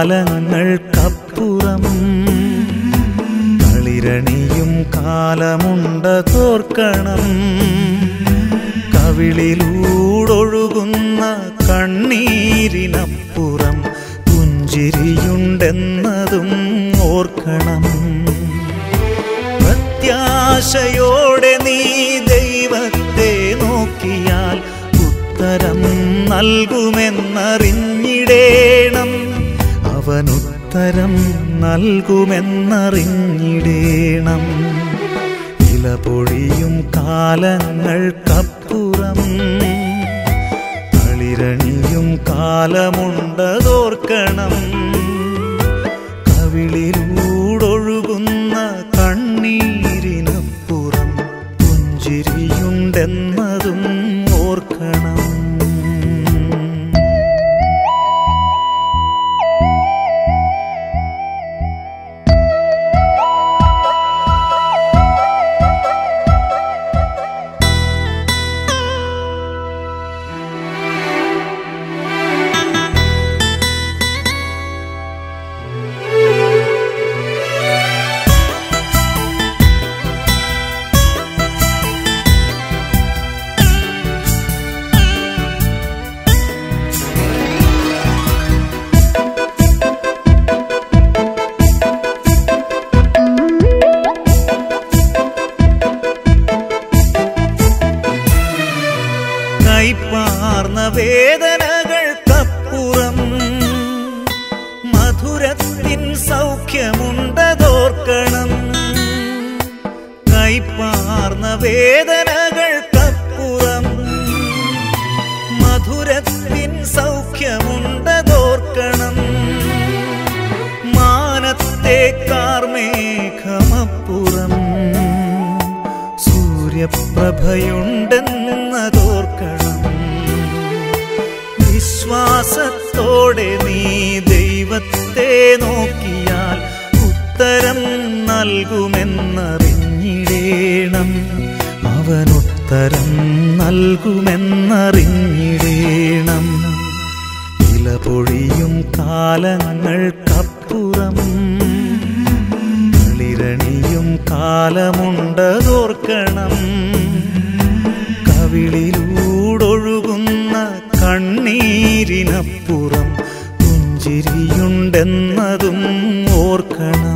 കാലങ്ങൾക്കപ്പുറം കളിരണിയും കാലമുണ്ട തോർക്കണം കവിളിലൂടൊഴുകുന്ന കണ്ണീരിനപ്പുറം പുഞ്ചിരിയുണ്ടെന്നതും ഓർക്കണം പ്രത്യാശയോടെ നീ ദൈവത്തെ നോക്കിയാൽ ഉത്തരം നൽകുമെന്നറിഞ്ഞിടേണം അവനുത്തരം നൽകുമെന്നറിഞ്ഞിടേണം ഇല പൊഴിയും കാലങ്ങൾക്കപ്പുറം കളിരണിയും കാലമുണ്ടതോർക്കണം കവിളിലൂടൊഴുകുന്ന കണ്ണീരിനപ്പുറം പുഞ്ചിരിയുണ്ടെന്നതും ഓർക്കണം കൈപ്പാർന്ന വേദനകൾക്കപ്പുറം മധുരത്തിൻ സൗഖ്യമുണ്ടതോർക്കണം കൈപ്പാർന്ന വേദനകൾക്കപ്പുറം മധുരത്തിൻ സൗഖ്യമുണ്ടതോർക്കണം മാനത്തെ കാർമേഘമപ്പുറം സൂര്യപ്രഭയുണ്ടെന്നതോർക്കണം വിശ്വാസത്തോടെ നീ ദൈവത്തെ നോക്കിയാൽ ഉത്തരം നൽകുമെന്നറിഞ്ഞിടേണം അവനുത്തരം നൽകുമെന്നറിഞ്ഞിടേണം ഇല പൊഴിയും കാലങ്ങൾക്കപ്പുറം കളിരണിയും കാലമുണ്ടതോർക്കണം കവിളിലൂടൊഴുകുന്ന കണ്ണീരിനപ്പുറം പുഞ്ചിരിയുണ്ടെന്നതും ഓർക്കണം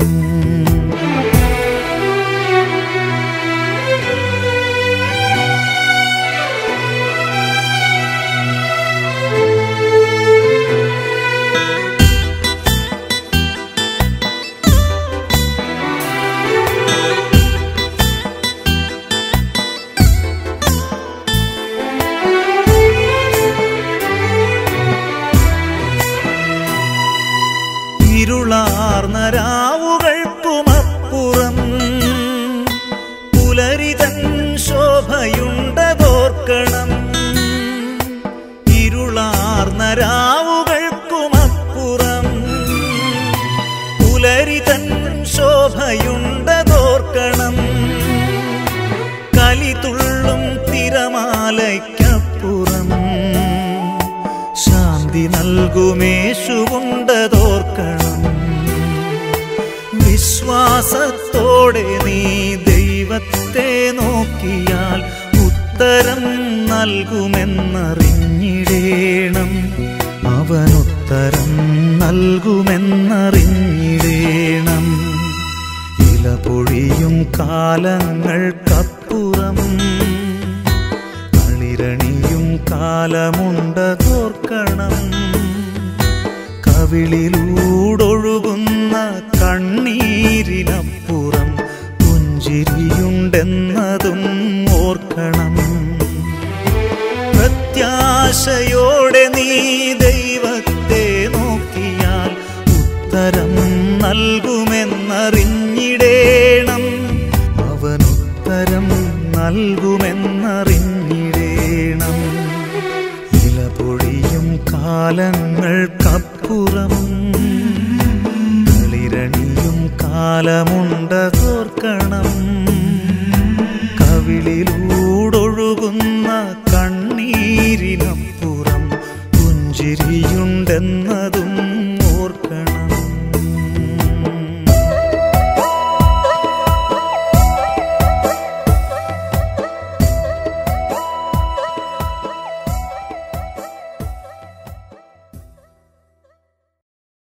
ഇരുളാർന്ന രാവുകൾക്കുമപ്പുറം പുലരിതൻ ശോഭയുണ്ടതോർക്കണം ഇരുളാർന്ന രാവുകൾക്കുമപ്പുറം പുലരിതൻ ശോഭയുണ്ടതോർക്കണം കലിതുള്ളും തിരമാലയ്ക്കപ്പുറം ശാന്തി നൽകുമേശുണ്ടതോർക്കണം വിശ്വാസത്തോടെ നീ ദൈവത്തെ നോക്കിയാൽ ഉത്തരം നൽകുമെന്നറിഞ്ഞിടേണം അവനുത്തരം നൽകുമെന്നറിഞ്ഞിടേണം ഇല പൊഴിയും കാലങ്ങൾക്കപ്പുറം കളിരണിയും കാലമുണ്ടതോർക്കണം കവിളിലൂടൊഴുകുന്ന കണ്ണീരിനപ്പുറം പുഞ്ചിരിയുണ്ടെന്നതും ഓർക്കണം പ്രത്യാശയോടെ നീ ദൈവത്തെ നോക്കിയാൽ ഉത്തരം നൽകുമെന്നറിഞ്ഞിടേണം അവനുത്തരം നൽകുമെന്നറിഞ്ഞിടേണം ഇല പൊഴിയും കാലങ്ങൾക്കപ്പുറം കളിരണിയും കാലമുണ്ടതോർക്കണം കവിളിലൂടൊഴുകുന്ന കണ്ണീരിനപ്പുറം പുഞ്ചിരിയുണ്ടെന്ന